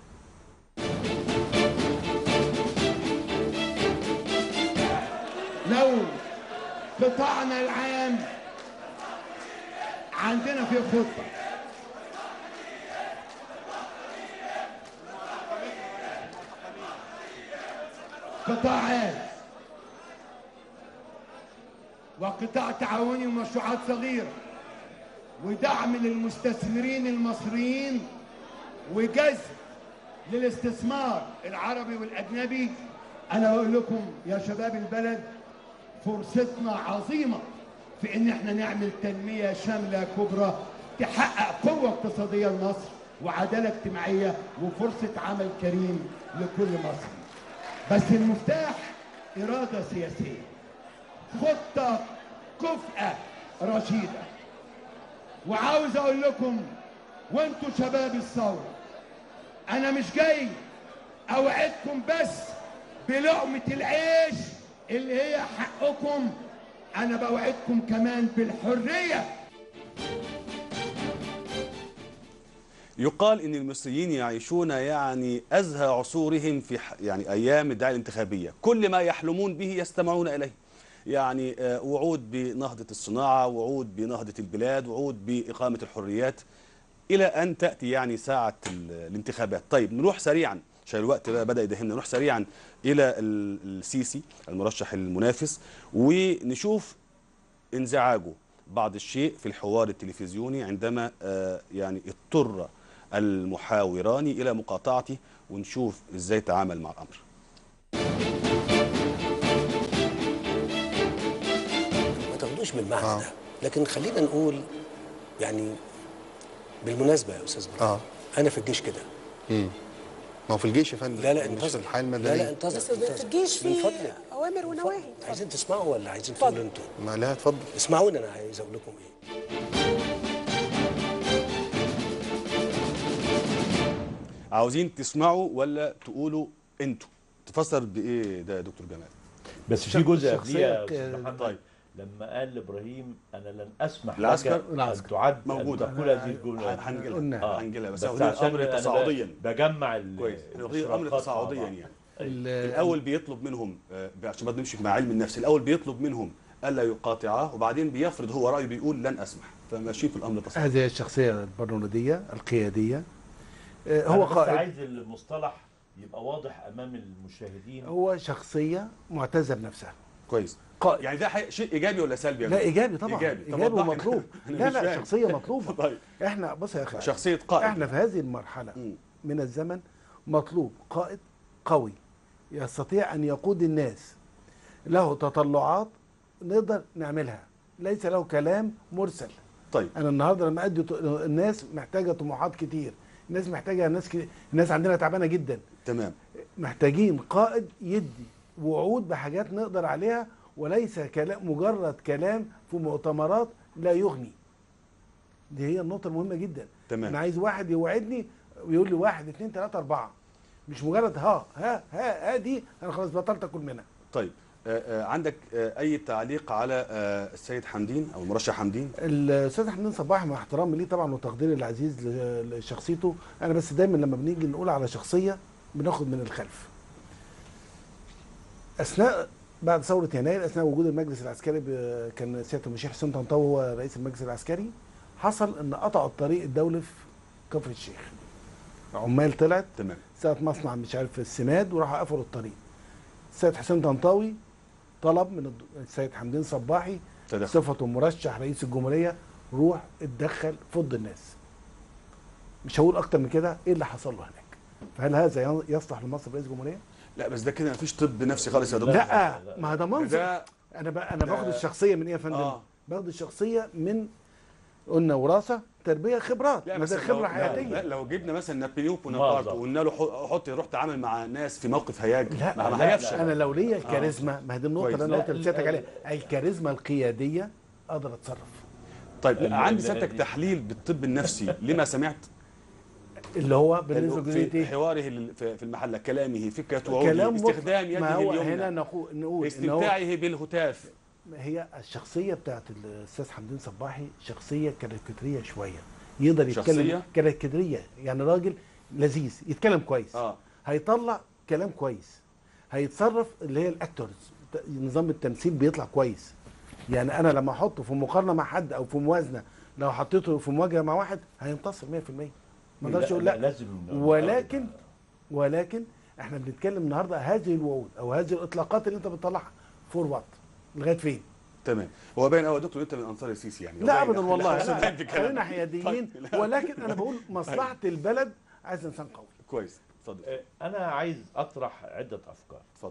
لو قطاعنا العام عندنا في خطة قطاعات وقطاع تعاوني ومشروعات صغيرة ودعم للمستثمرين المصريين وجذب للاستثمار العربي والأجنبي أنا أقول لكم يا شباب البلد فرصتنا عظيمة في إن إحنا نعمل تنمية شاملة كبرى تحقق قوة اقتصادية لمصر وعدالة اجتماعية وفرصة عمل كريم لكل مصري بس المفتاح إرادة سياسية خطة كفءة رشيدة وعاوز أقول لكم وانتوا شباب الثورة أنا مش جاي أوعدكم بس بلقمة العيش اللي هي حقكم أنا بوعدكم كمان بالحرية يقال ان المصريين يعيشون يعني ازهى عصورهم في ح- يعني ايام الدعايه الانتخابيه، كل ما يحلمون به يستمعون اليه. يعني آه، وعود بنهضه الصناعه، وعود بنهضه البلاد، وعود باقامه الحريات الى ان تاتي يعني ساعه ال- الانتخابات. طيب نروح سريعا عشان الوقت بقى بدا يدهمنا نروح سريعا الى ال- السيسي المرشح المنافس ونشوف انزعاجه بعض الشيء في الحوار التلفزيوني عندما آه، يعني اضطر المحاوران الى مقاطعته ونشوف ازاي تعامل مع الامر ما تاخدوش من المعنى ده لكن خلينا نقول يعني بالمناسبه يا استاذ ابراهيم اه انا في الجيش كده ما هو في الجيش يا فندم لا لا مش انتظر الحياه لا لا المدنيه انتظر بس انتظر. في الجيش من في فضلك اوامر ونواهي عايزين تسمعوا ولا عايزين اتفضل. تقولوا انتوا ما لا اتفضل اسمعوني انا عايز اقول لكم ايه عاوزين تسمعوا ولا تقولوا انتوا تفسر بايه ده يا دكتور جمال بس في جزء شخصية قبليه يا ك- أستاذ محمد طيب. لما قال لابراهيم انا لن اسمح العسكر؟ لك ان العسكر. تعد موجودة. أن تقول هذه الجمله قلنا. هنجيلها هنجيلها بس, بس هو ده عشان امر أنا تصاعديا بجمع ال- كويس هو ده امر الاشتراكات تصاعديا مع بعض. يعني ال- الاول بيطلب منهم آه، عشان ما نمشي مع علم النفس الاول بيطلب منهم الا يقاطعاه وبعدين بيفرض هو رايه بيقول لن اسمح فماشيين في الامر تصحيح هذه الشخصيه البرنامجيه القياديه آه، هو هو بس قائد عايز المصطلح يبقى واضح امام المشاهدين هو شخصيه معتزه بنفسها كويس قائد يعني ده حي- شيء ايجابي ولا سلبي يا لا دكتور؟ ايجابي طبعا إيجابي. طب ايجابي وضح لي. ومطلوب أنا لا مش لا فاهم. شخصيه مطلوبه طيب احنا بص يا اخي شخصيه قائد احنا في هذه المرحله مم. من الزمن مطلوب قائد قوي يستطيع ان يقود الناس له تطلعات نقدر نعملها ليس له كلام مرسل طيب انا النهارده لما ادي ط- الناس محتاجه طموحات كتير الناس محتاجه ناس كتير. الناس عندنا تعبانه جدا تمام محتاجين قائد يدي وعود بحاجات نقدر عليها وليس كلام مجرد كلام في مؤتمرات لا يغني دي هي النقطة المهمة جدا تمام. أنا عايز واحد يوعدني ويقول لي واحد اتنين تلاتة أربعة مش مجرد ها ها ها ها دي أنا خلاص بطلت أكل منها طيب آه، آه، عندك آه، اي تعليق على آه، السيد حمدين او المرشح حمدين الاستاذ حمدين صباحي مع احترامي ليه طبعا وتقديري العزيز ل- لشخصيته انا بس دايما لما بنيجي نقول على شخصيه بناخد من الخلف اثناء بعد ثوره يناير اثناء وجود المجلس العسكري ب- كان سياده المشير حسين طنطاوي هو رئيس المجلس العسكري حصل ان قطعوا الطريق الدولي في كفر الشيخ عمال طلعت تمام ساعة مصنع مش عارف السماد وراحوا قفلوا الطريق السيد حسين طنطاوي طلب من الد- السيد حمدين صباحي تدخل صفته مرشح رئيس الجمهوريه روح اتدخل فض الناس مش هقول اكتر من كده ايه اللي حصل له هناك فهل هذا ين- يصلح لمصر رئيس جمهوريه لا بس ده كده مفيش طب نفسي خالص يا دكتور لا ما هذا منظر ده انا ب... انا ده- باخد الشخصيه من ايه يا فندم آه. باخد الشخصيه من قلنا وراثه تربيه خبرات لا ما بس ده لو- خبره لا، حياتيه لا لو جبنا مثلا نابليون بونابرت بالظبط. وقلنا له حط- حط روح تعامل مع ناس في موقف هياج لا ما لا، ما هيفشل انا لو ليا الكاريزما ما هي دي النقطه كويس. اللي انا لا، قلت لسيادتك لا، عليها الكاريزما القياديه اقدر اتصرف طيب ال- عندي ال- سيادتك ال- تحليل بالطب النفسي لما سمعت اللي هو بالنسبه في لجزئيه حواره لل- في في المحله كلامه فكره وعوده كلام مخ- استخدام يده ما هو هنا اليمنى نقول نقول ان هو استمتاعه بالهتاف هي الشخصيه بتاعت الاستاذ حمدين صباحي شخصيه كاريكاتيريه شويه يقدر يتكلم شخصية؟ كاريكاتيريه يعني راجل لذيذ يتكلم كويس اه هيطلع كلام كويس هيتصرف اللي هي الاكتورز نظام التمثيل بيطلع كويس يعني انا لما احطه في مقارنه مع حد او في موازنه لو حطيته في مواجهه مع واحد هينتصر 100% ما اقدرش اقول لا لازم ولكن ولكن احنا بنتكلم النهارده هذه الوعود او هذه الاطلاقات اللي انت بتطلعها فور وات لغايه فين؟ تمام هو باين قوي يا دكتور انت من انصار السيسي يعني لا باين. ابدا والله لا، باين في لا كلامك. خلينا حياديين طيب، لا. ولكن انا بقول مصلحه البلد عايز انسان قوي كويس اتفضل آه، انا عايز اطرح عده افكار اتفضل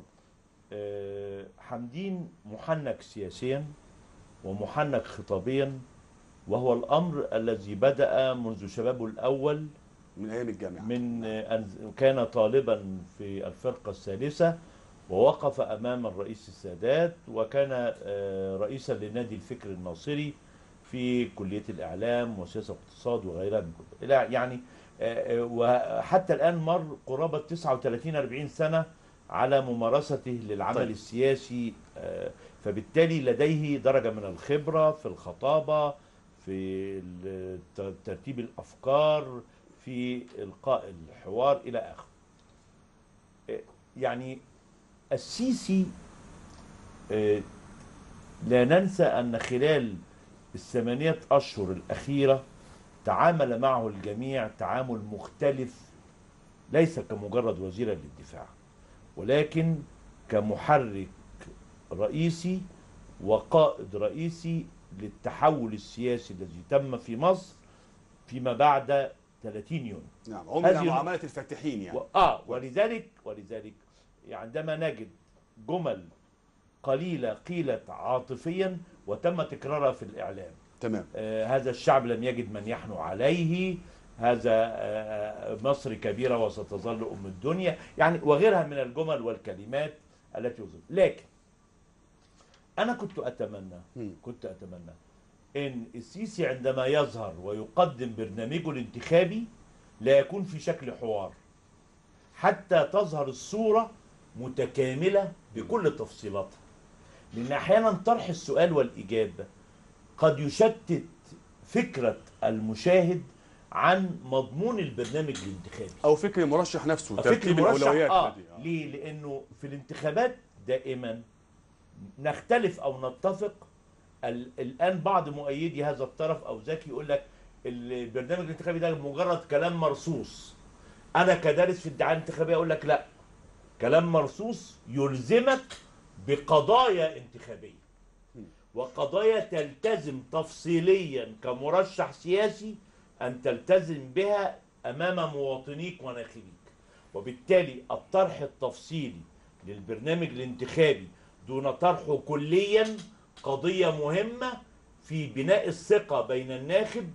آه، حمدين محنك سياسيا ومحنك خطابيا وهو الامر الذي بدا منذ شبابه الاول من ايام الجامعه من أن كان طالبا في الفرقة الثالثة ووقف أمام الرئيس السادات وكان آه، رئيسا لنادي الفكر الناصري في كلية الإعلام وسياسة واقتصاد وغيرها من كل لا، يعني آه، آه، وحتى الآن مر قرابة 39 40 سنة على ممارسته للعمل طيب. طيب. السياسي آه، فبالتالي لديه درجة من الخبرة في الخطابة في ال- ت- ترتيب الأفكار في إلقاء الحوار إلى آخره آه، يعني السيسي آه، لا ننسى أن خلال الثمانية أشهر الأخيرة تعامل معه الجميع تعامل مختلف ليس كمجرد وزيرا للدفاع ولكن كمحرك رئيسي وقائد رئيسي للتحول السياسي الذي تم في مصر فيما بعد 30 يونيو نعم عمل هذه- معامله الفاتحين يعني و... اه ولذلك ولذلك عندما نجد جمل قليله قيلت عاطفيا وتم تكرارها في الاعلام تمام آه هذا الشعب لم يجد من يحنو عليه هذا آه مصر كبيره وستظل ام الدنيا يعني وغيرها من الجمل والكلمات التي وصلت لكن انا كنت اتمنى مم. كنت اتمنى ان السيسي عندما يظهر ويقدم برنامجه الانتخابي لا يكون في شكل حوار حتى تظهر الصورة متكاملة بكل تفصيلاتها لأن أحيانا طرح السؤال والإجابة قد يشتت فكرة المشاهد عن مضمون البرنامج الانتخابي او فكر المرشح نفسه فكر ترتيب المرشح الاولويات آه. دي. آه. ليه؟ لأنه في الانتخابات دائما نختلف أو نتفق ال- الان بعض مؤيدي هذا الطرف او ذكي يقول لك البرنامج الانتخابي ده مجرد كلام مرصوص انا كدارس في الدعايه الانتخابيه اقول لك لا كلام مرصوص يلزمك بقضايا انتخابيه وقضايا تلتزم تفصيليا كمرشح سياسي ان تلتزم بها امام مواطنيك وناخبيك وبالتالي الطرح التفصيلي للبرنامج الانتخابي دون طرحه كليا قضيه مهمه في بناء الثقه بين الناخب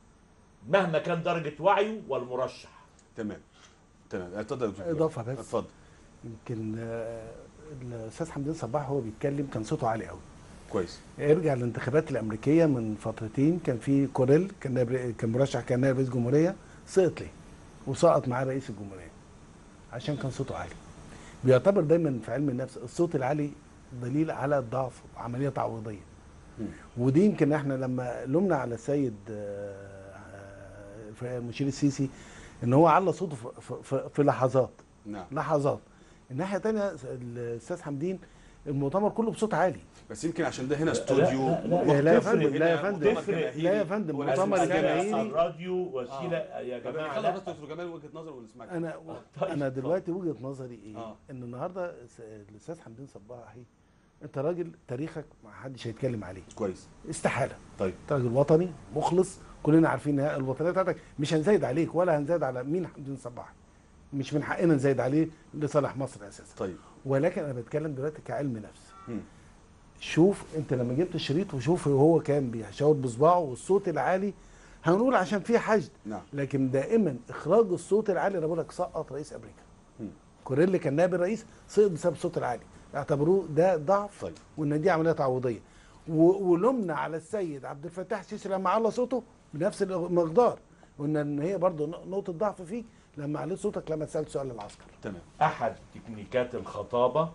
مهما كان درجه وعيه والمرشح تمام تمام اتفضل يا دكتور. إضافة بس. اتفضل يمكن آه، الاستاذ حمدين صباح هو بيتكلم كان صوته عالي قوي كويس ارجع للانتخابات الامريكيه من فترتين كان في كوريل كان نائب كان مرشح كان نائب رئيس جمهوريه سقط ليه؟ وسقط معاه رئيس الجمهوريه عشان كان صوته عالي بيعتبر دايما في علم النفس الصوت العالي دليل على الضعف وعمليه تعويضيه مم. ودي يمكن احنا لما لومنا على السيد آه، آه، في المشير السيسي ان هو على صوته في- في- في- في لحظات نعم لحظات الناحيه الثانيه الاستاذ حمدين المؤتمر كله بصوت عالي بس يمكن عشان ده هنا لا، استوديو لا، لا، مختلف لا يا فندم، هنا لا يا فندم. مؤتمر تفرق. جماهيري لا يا فندم، ولازم مؤتمر نسمع جماهيري. الراديو وسيله يا طب جماعه خلص لا بس دكتور جمال وجهه نظر ونسمعك انا طيب، انا اتفضل. دلوقتي وجهه نظري ايه آه. ان النهارده س- الاستاذ حمدين صباحي انت راجل تاريخك ما حدش هيتكلم عليه كويس استحاله طيب انت راجل وطني مخلص كلنا عارفين ان الوطنيه بتاعتك مش هنزايد عليك ولا هنزايد على مين حمدين صباحي مش من حقنا نزايد عليه لصالح مصر اساسا طيب ولكن انا بتكلم دلوقتي كعلم نفس مم. شوف انت لما جبت الشريط وشوف هو كان بيشاور بصباعه والصوت العالي هنقول عشان في حشد نعم لكن دائما اخراج الصوت العالي انا بقول لك سقط رئيس امريكا مم. كوريل كان نائب الرئيس سقط بسبب الصوت العالي اعتبروه ده ضعف طيب. وان دي عمليه تعويضيه و- ولمنا على السيد عبد الفتاح السيسي لما على صوته بنفس المقدار قلنا ان هي برضه نقطه ضعف فيك لما عليت صوتك لما سالت سؤال العسكر تمام احد تكنيكات الخطابه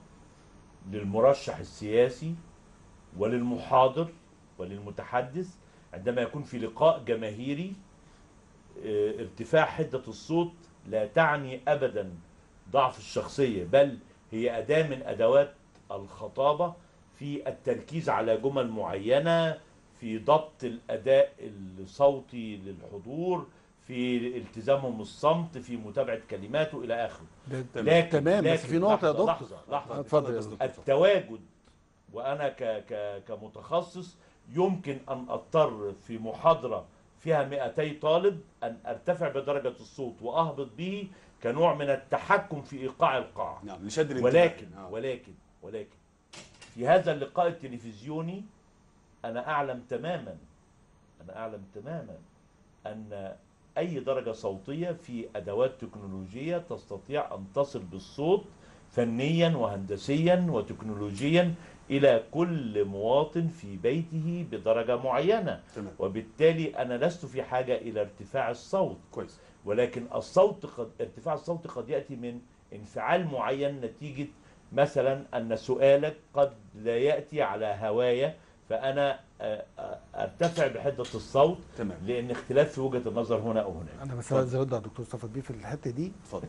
للمرشح السياسي وللمحاضر وللمتحدث عندما يكون في لقاء جماهيري اه، ارتفاع حده الصوت لا تعني ابدا ضعف الشخصيه بل هي اداه من ادوات الخطابه في التركيز على جمل معينه في ضبط الاداء الصوتي للحضور في التزامهم الصمت في متابعه كلماته الى اخره تمام. لكن تمام، بس لكن في نقطة يا لحظة- دكتور. لحظه لحظه اتفضل يا بس دكتور. دكتور. التواجد وانا ك ك كمتخصص يمكن ان اضطر في محاضره فيها 200 طالب ان ارتفع بدرجه الصوت واهبط به كنوع من التحكم في ايقاع القاعه نعم لشد الانتباه ولكن آه. ولكن ولكن في هذا اللقاء التلفزيوني انا اعلم تماما انا اعلم تماما ان اي درجه صوتيه في ادوات تكنولوجيه تستطيع ان تصل بالصوت فنيا وهندسيا وتكنولوجيا الى كل مواطن في بيته بدرجه معينه تمام وبالتالي انا لست في حاجه الى ارتفاع الصوت كويس ولكن الصوت قد ارتفاع الصوت قد ياتي من انفعال معين نتيجه مثلا ان سؤالك قد لا ياتي على هوايه فانا آه، آه، ارتفع بحده الصوت تمام لان اختلاف في وجهه النظر هنا او هناك انا بس عايز ارد على الدكتور صفوت بيه في الحته دي اتفضل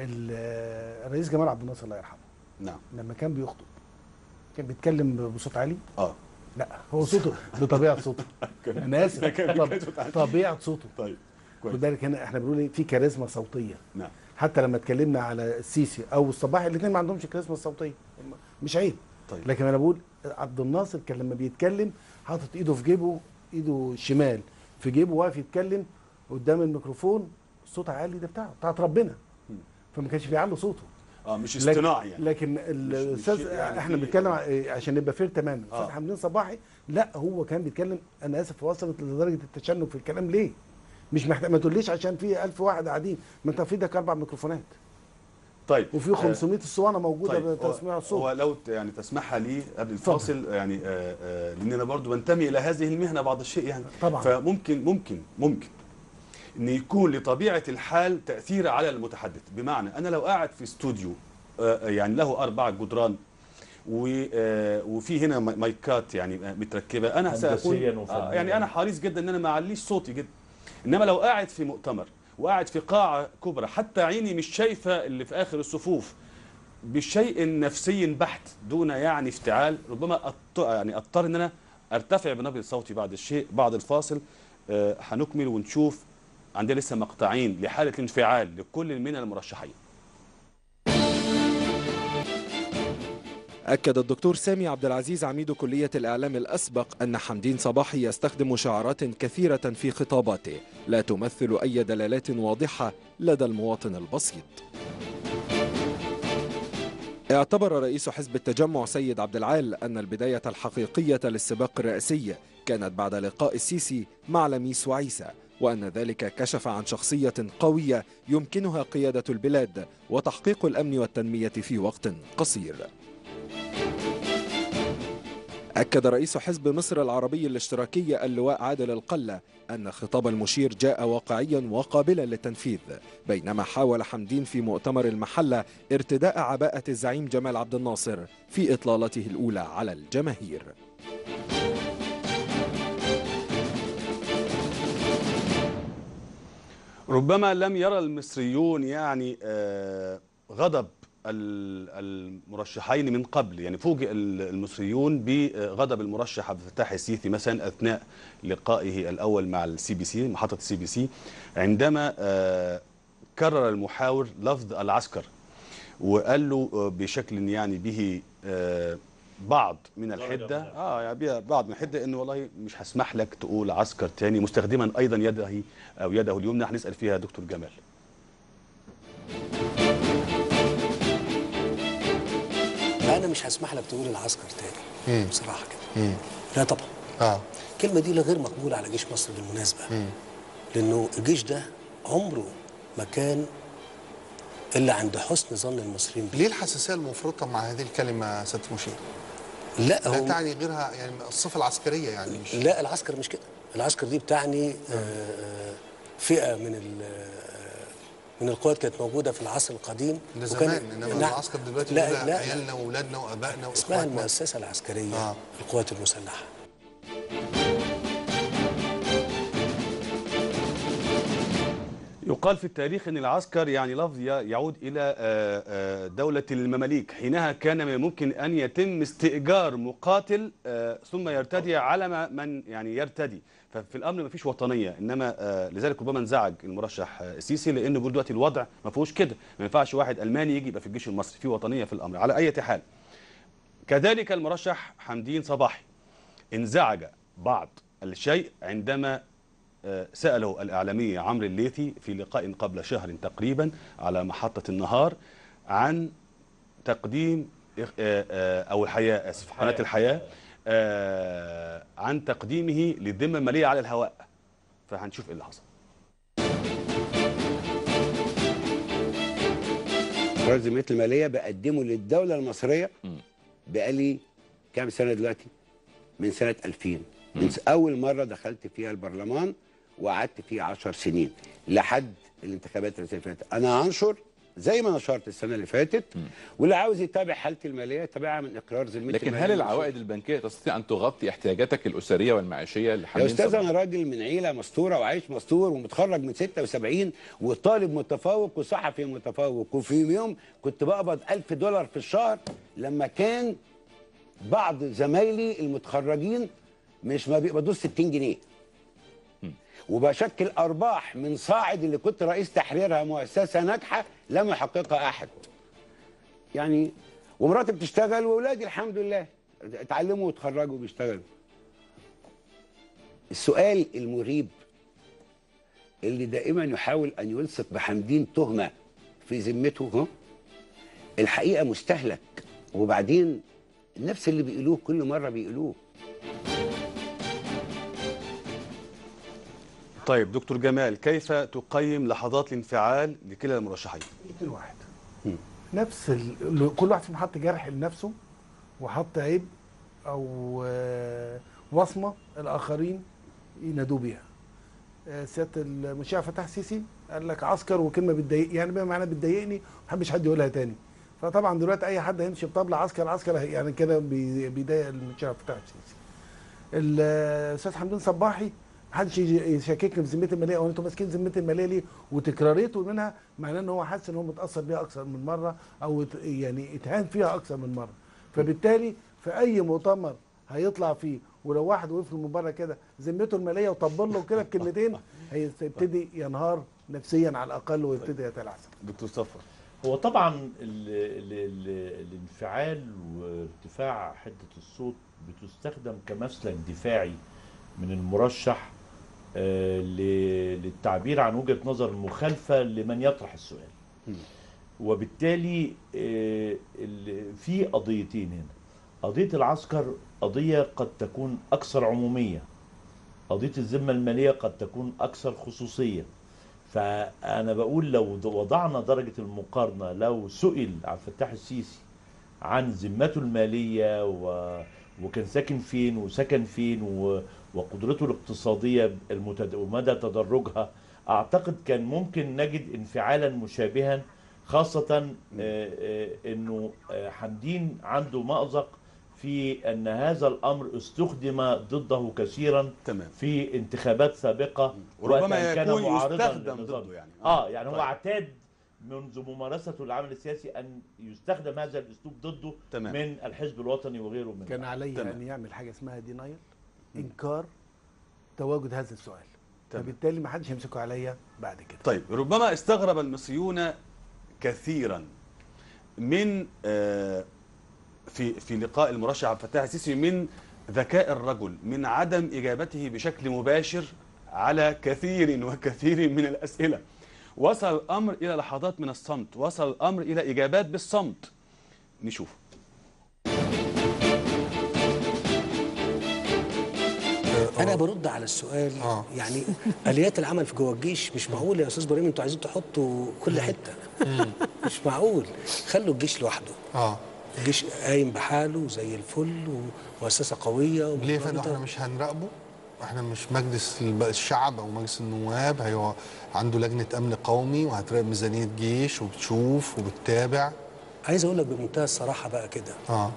ال- الرئيس جمال عبد الناصر الله يرحمه نعم لما كان بيخطب كان بيتكلم بصوت عالي اه لا هو صوته بطبيعه صوته انا اسف طب طبيعه صوته طيب خد كويس بالك هنا احنا بنقول ايه في كاريزما صوتيه نعم حتى لما اتكلمنا على السيسي او الصباحي الاثنين ما عندهمش كاريزما صوتيه مش عيب طيب لكن انا بقول عبد الناصر كان لما بيتكلم حاطط ايده في جيبه ايده الشمال في جيبه واقف يتكلم قدام الميكروفون الصوت عالي ده بتاعه بتاعت ربنا مم. فما كانش بيعلي صوته اه مش لكن- اصطناعي يعني لكن مش الاستاذ شيء يعني احنا في- بنتكلم ع- إيه، عشان نبقى فير تماما آه. الاستاذ حمدين صباحي لا هو كان بيتكلم انا اسف وصلت لدرجه التشنج في الكلام ليه؟ مش محتاج ما تقوليش عشان في 1000 واحد قاعدين ما انت في ايدك اربع ميكروفونات طيب وفي 500 اسطوانه موجوده طيب بتسميع هو, الصوت هو لو ت- يعني تسمحها لي قبل الفاصل يعني آه آه لان انا برضو بنتمي الى هذه المهنه بعض الشيء يعني طبعا. فممكن ممكن ممكن ان يكون لطبيعه الحال تاثير على المتحدث بمعنى انا لو قاعد في استوديو آه يعني له اربع جدران و- آه، وفي هنا ماي- مايكات يعني آه، متركبه انا هندسياً ساكون وفنياً. آه، يعني انا حريص جدا ان انا ما اعليش صوتي جدا انما لو قاعد في مؤتمر وقاعد في قاعه كبرى حتى عيني مش شايفه اللي في اخر الصفوف بشيء نفسي بحت دون يعني افتعال ربما أط... يعني اضطر ان انا ارتفع بنبرة صوتي بعد الشيء بعد الفاصل آه، هنكمل ونشوف عندنا لسه مقطعين لحالة الانفعال لكل من المرشحين أكد الدكتور سامي عبد العزيز عميد كلية الإعلام الأسبق أن حمدين صباحي يستخدم شعارات كثيرة في خطاباته لا تمثل أي دلالات واضحة لدى المواطن البسيط اعتبر رئيس حزب التجمع سيد عبد العال أن البداية الحقيقية للسباق الرئاسي كانت بعد لقاء السيسي مع لميس وعيسى وأن ذلك كشف عن شخصية قوية يمكنها قيادة البلاد وتحقيق الأمن والتنمية في وقت قصير أكد رئيس حزب مصر العربي الاشتراكي اللواء عادل القلة أن خطاب المشير جاء واقعيا وقابلا للتنفيذ بينما حاول حمدين في مؤتمر المحلة ارتداء عباءة الزعيم جمال عبد الناصر في إطلالته الأولى على الجماهير ربما لم يرى المصريون يعني آه، غضب ال- المرشحين من قبل يعني فوجئ ال- المصريون بغضب المرشح عبد الفتاح السيسي مثلا اثناء لقائه الاول مع السي بي سي محطه السي بي سي عندما آه، كرر المحاور لفظ العسكر وقال له آه، بشكل يعني به آه، بعض من الحده اه يعني بها بعض من الحده انه والله مش هسمح لك تقول عسكر تاني مستخدما ايضا يده او يده اليمنى هنسال فيها دكتور جمال انا مش هسمح لك تقول العسكر تاني بصراحه كده لا طبعا اه الكلمه دي لا غير مقبوله على جيش مصر بالمناسبه لانه الجيش ده عمره ما كان الا عند حسن ظن المصريين بيه ليه الحساسيه المفرطه مع هذه الكلمه سياده المشير؟ لا لا هو تعني غيرها يعني الصفه العسكريه يعني مش لا العسكر مش كده العسكر دي بتعني آه، آه، فئه من ال- آه، من القوات كانت موجوده في العصر القديم ده وكان- زمان انما نعم. العسكر دلوقتي لا لا لا عيالنا واولادنا وابائنا اسمها واخواتنا المؤسسه العسكريه آه. القوات المسلحه يقال في التاريخ ان العسكر يعني لفظ ي- يعود الى آه، آه، دوله المماليك حينها كان من الممكن ان يتم استئجار مقاتل آه، ثم يرتدي علم من يعني يرتدي ففي الامر ما فيش وطنيه انما آه، لذلك ربما انزعج المرشح آه، السيسي لانه بيقول دلوقتي الوضع ما فيهوش كده ما ينفعش واحد الماني يجي يبقى في الجيش المصري في وطنيه في الامر على اي حال كذلك المرشح حمدين صباحي انزعج بعض الشيء عندما آه، سأله الإعلامي عمرو الليثي في لقاء قبل شهر تقريبا على محطة النهار عن تقديم آه، آه، أو الحياة آسف قناة الحياة آه، عن تقديمه للذمة المالية على الهواء فهنشوف إيه اللي حصل قرار الذمية المالية بقدمه للدولة المصرية بقالي كام سنة دلوقتي؟ من سنة 2000 من س- أول مرة دخلت فيها البرلمان وقعدت فيه 10 سنين لحد الانتخابات الرئاسية اللي فاتت أنا هنشر زي ما نشرت السنة اللي فاتت واللي عاوز يتابع حالتي المالية يتابعها من إقرار ذمية لكن المالية هل المصرية. العوائد البنكيه تستطيع ان تغطي احتياجاتك الاسريه والمعيشيه يا لحمدين استاذ صباحي؟ انا راجل من عيله مستوره وعايش مستور ومتخرج من 76 وطالب متفوق وصحفي متفوق وفي يوم كنت بقبض 1000 دولار في الشهر لما كان بعض زمايلي المتخرجين مش ما بيقبضوش 60 جنيه وبشكل ارباح من صاعد اللي كنت رئيس تحريرها مؤسسه ناجحه لم يحققها احد يعني ومراتي بتشتغل واولادي الحمد لله اتعلموا واتخرجوا وبيشتغلوا السؤال المريب اللي دائما يحاول ان يلصق بحمدين تهمه في ذمته ها الحقيقه مستهلك وبعدين نفس اللي بيقولوه كل مره بيقولوه طيب دكتور جمال كيف تقيم لحظات الانفعال لكلا المرشحين كل واحد نفس ال... كل واحد فيهم حط جرح لنفسه وحط عيب او آه، وصمه الاخرين ينادوا بيها آه، سياده المشيع فتح السيسي قال لك عسكر وكلمه بتضايق يعني بما معناه بتضايقني ما بحبش حد يقولها تاني فطبعا دلوقتي اي حد هيمشي بطبل عسكر عسكر يعني كده بي- بيضايق المشيع فتح السيسي الاستاذ حمدين صباحي محدش يجي يشككني في ذمتي الماليه او انتوا ماسكين ذمتي الماليه ليه وتكراريته منها معناه ان هو حاسس ان هو متاثر بيها اكثر من مره او ات- يعني اتهان فيها اكثر من مره فبالتالي في اي مؤتمر هيطلع فيه ولو واحد وقف له من بره كده ذمته الماليه وطبل له كده بكلمتين هيبتدي ينهار نفسيا على الاقل ويبتدي يتلعثم دكتور صفر هو طبعا ال ال ال الانفعال وارتفاع حدة الصوت بتستخدم كمسلك دفاعي من المرشح آه، ل- للتعبير عن وجهة نظر مخالفة لمن يطرح السؤال وبالتالي آه، ال- في قضيتين هنا قضية العسكر قضية قد تكون أكثر عمومية قضية الذمة المالية قد تكون أكثر خصوصية فأنا بقول لو د- وضعنا درجة المقارنة لو سئل عبد الفتاح السيسي عن ذمته المالية و... وكان ساكن فين وسكن فين و... وقدرته الاقتصادية المتد... ومدى تدرجها أعتقد كان ممكن نجد انفعالا مشابها خاصة آه، آه، أنه آه، حمدين عنده مأزق في أن هذا الأمر استخدم ضده كثيرا تمام في انتخابات سابقة وربما وقتاً كان يكون معارضاً يستخدم للنظام. ضده يعني. اه يعني هو طيب. اعتاد منذ ممارسته العمل السياسي ان يستخدم هذا الاسلوب ضده تمام. من الحزب الوطني وغيره من كان عليه تمام. ان يعمل حاجه اسمها دينايل انكار تواجد هذا السؤال تمام. فبالتالي ما حدش يمسكه عليا بعد كده طيب ربما استغرب المصريون كثيرا من آه، في في لقاء المرشح عبد الفتاح السيسي من ذكاء الرجل من عدم اجابته بشكل مباشر على كثير وكثير من الاسئله وصل الامر الى لحظات من الصمت وصل الامر الى اجابات بالصمت نشوف انا برد على السؤال آه. يعني اليات العمل في جوه الجيش مش معقول يا استاذ ابراهيم انتوا عايزين تحطوا كل حته مش معقول خلوا الجيش لوحده اه الجيش قايم بحاله زي الفل ومؤسسه قويه ليه يا فندم ومرتبطة. احنا مش هنراقبه احنا مش مجلس الب- الشعب او مجلس النواب هي عنده لجنه امن قومي وهتراقب ميزانيه جيش وبتشوف وبتتابع عايز اقول لك بمنتهى الصراحه بقى كده اه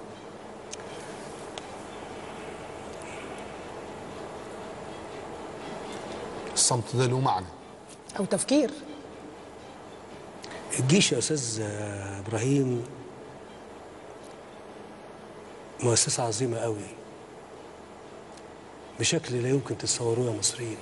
الصمت ده له معنى او تفكير الجيش يا استاذ آه، ابراهيم مؤسسه عظيمه قوي بشكل لا يمكن تتصوروه يا مصريين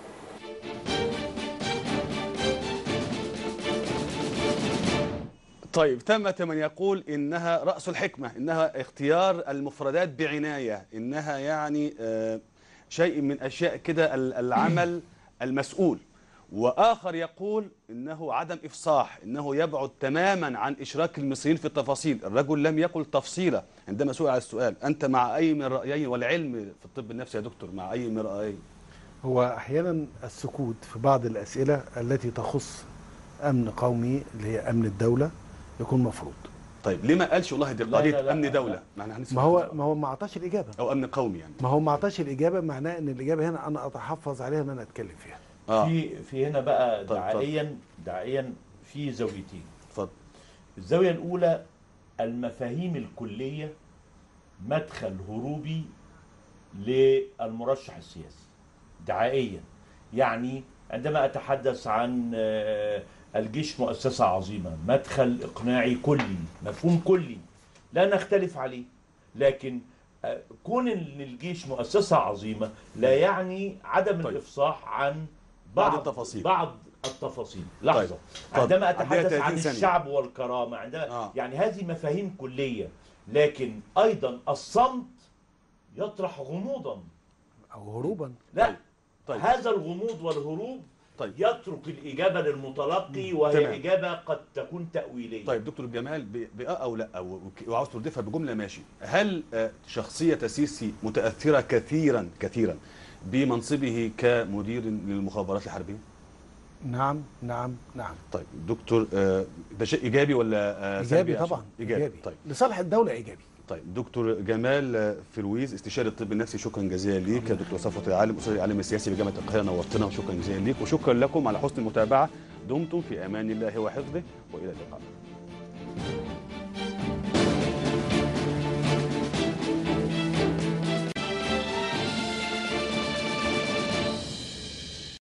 طيب ثمة من يقول إنها رأس الحكمة إنها اختيار المفردات بعناية إنها يعني آه، شيء من أشياء كده ال- العمل المسؤول وآخر يقول إنه عدم إفصاح إنه يبعد تماما عن إشراك المصريين في التفاصيل الرجل لم يقل تفصيلة عندما سئل على السؤال أنت مع أي من الرأيين والعلم في الطب النفسي يا دكتور مع أي من الرأيين هو احيانا السكوت في بعض الاسئله التي تخص امن قومي اللي هي امن الدوله يكون مفروض طيب ليه ما قالش والله دي لا، قضية لا، لا، أمن لا. دولة ما احنا هنسمع ما هو ما هو ما اعطاش الاجابه أو أمن قومي يعني ما هو ما اعطاش الاجابه معناه ان الاجابه هنا انا اتحفظ عليها ان انا اتكلم فيها آه في في هنا بقى طيب، دعائيا دعائيا في زاويتين اتفضل الزاويه الاولى المفاهيم الكليه مدخل هروبي للمرشح السياسي دعائيا يعني عندما اتحدث عن آه، الجيش مؤسسه عظيمه مدخل اقناعي كلي مفهوم كلي لا نختلف عليه لكن آه، كون ان الجيش مؤسسه عظيمه لا يعني عدم طيب. الافصاح عن بعض بعض التفاصيل. بعض التفاصيل لحظه اتفضل. عندما عندها اتحدث 30 عن ثانية. الشعب والكرامه عندما آه. يعني هذه مفاهيم كليه لكن ايضا الصمت يطرح غموضا او هروبا لا طيب. طيب. هذا الغموض والهروب طيب. يترك الاجابه للمتلقي وهي تمام. اجابه قد تكون تاويليه طيب دكتور جمال ب- بآه او لا او وك- وعاوز تردفها بجمله ماشي هل آه، شخصيه السيسي متاثره كثيرا كثيرا بمنصبه كمدير للمخابرات الحربيه؟ نعم نعم نعم طيب دكتور آه، ده شيء ايجابي ولا آه، ايجابي سلبي عشان- طبعا ايجابي طيب لصالح الدوله ايجابي طيب دكتور جمال آه، فرويز استشاري الطب النفسي شكرا جزيلا ليك يا دكتور صفوت العالم استاذ العالم السياسي بجامعه القاهره نورتنا وشكرا جزيلا ليك وشكرا لكم على حسن المتابعه دمتم في امان الله وحفظه والى اللقاء